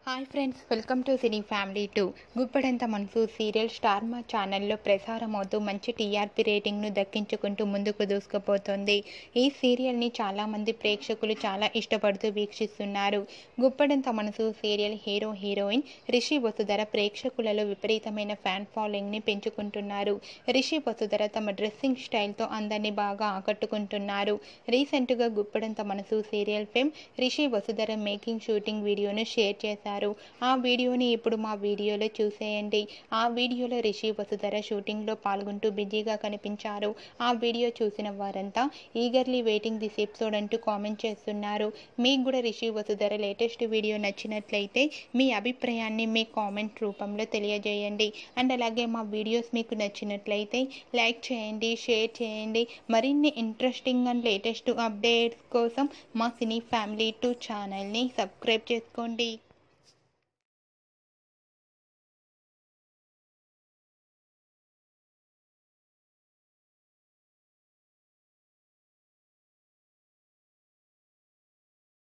hi friends welcome to cine family two Guppedantha Manasu serial star మా ఛానల్లో ప్రసారం అవుతూ మంచి టీఆర్పీ రేటింగ్ను దక్కించుకుంటూ ముందుకు దూసుకుపోతుంది ఈ సీరియల్ని చాలామంది ప్రేక్షకులు చాలా ఇష్టపడుతూ వీక్షిస్తున్నారు Guppedantha Manasu serial hero heroine Rishi Vasudhara ప్రేక్షకులలో విపరీతమైన ఫ్యాన్ ఫాలోయింగ్ని పెంచుకుంటున్నారు రిషి వసుధర తమ డ్రెస్సింగ్ స్టైల్తో అందరినీ బాగా ఆకట్టుకుంటున్నారు రీసెంట్గా Guppedantha Manasu serial fame Rishi Vasudhara making shooting వీడియోను షేర్ చేశారు ఆ వీడియోని ఇప్పుడు మా వీడియోలో చూసేయండి ఆ వీడియోలో రిషి వసుధర షూటింగ్లో పాల్గొంటూ బిజీగా కనిపించారు ఆ వీడియో చూసిన వారంతా ఈగర్లీ వెయిటింగ్ దిస్ ఎపిసోడ్ అంటూ కామెంట్ చేస్తున్నారు మీకు కూడా రిషి వసుధర లేటెస్ట్ వీడియో నచ్చినట్లయితే మీ అభిప్రాయాన్ని మీ కామెంట్ రూపంలో తెలియజేయండి అండ్ అలాగే మా వీడియోస్ మీకు నచ్చినట్లయితే లైక్ చేయండి షేర్ చేయండి మరిన్ని ఇంట్రెస్టింగ్ అండ్ లేటెస్ట్ అప్డేట్స్ కోసం మా సినీ ఫ్యామిలీ టూ ఛానల్ని సబ్స్క్రైబ్ చేసుకోండి